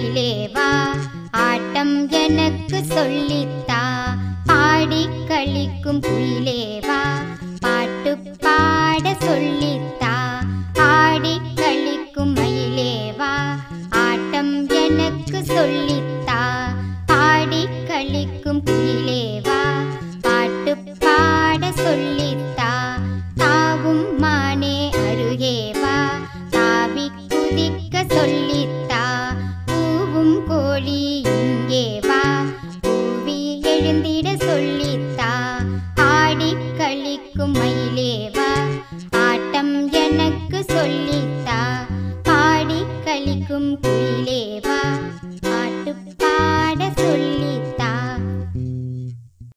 மயிலேவா ஆட்டம் எனக்கு சொல்லித்தா பாடி கழிக்கும் குயிலேவா பாட்டு பாட சொல்லித்தா ஆடி கழிக்கும் மயிலேவா ஆட்டம் எனக்கு சொல்லித்தா